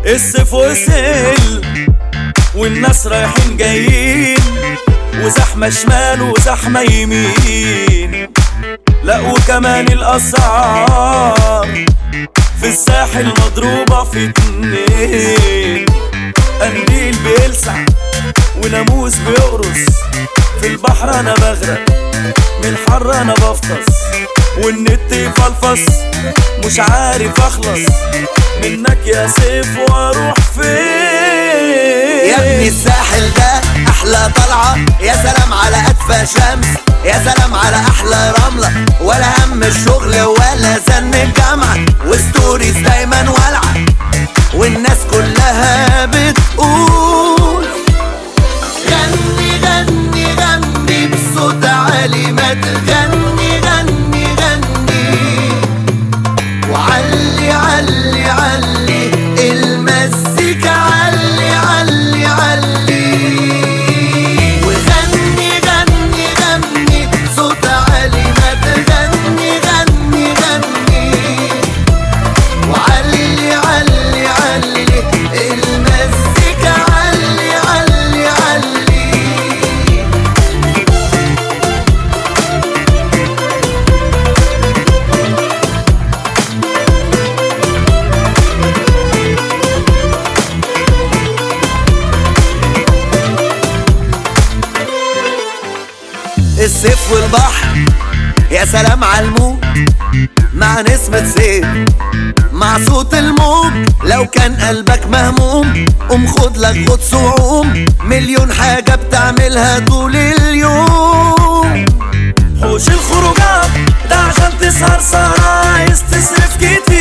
الصيف وصل والناس رايحين جايين وزحمة شمال وزحمة يمين لا وكمان الأسعار في الساحل مضروبة في اتنين قنديل بيلسع وناموس بيقرص في البحر انا بغرق من الحر انا بفطس والنت يفلفص مش عارف اخلص منك يا سيف واروح فين يا ابني الساحل ده احلى طلعة يا سلام على ادفى شمس يا سلام على احلى رملة ولا هم الشغل ولا زن الجامعة وستوريز دايما والعة والناس كلها بتقول غني غني غني بصوت عالي ما تغني غني غني وعلي علي علي المزيكا علي علي علي وغني غني غني صوت عالي ما تغني غني غني وعلي علي علي المزيكا علي علي علي الصيف والبحر يا سلام على الموج مع نسمة صيف مع صوت الموج لو كان قلبك مهموم قوم خد لك غطس وعوم مليون حاجة بتعملها طول اليوم حوش الخروجات ده عشان تسهر سهرة عايز تصرف كتير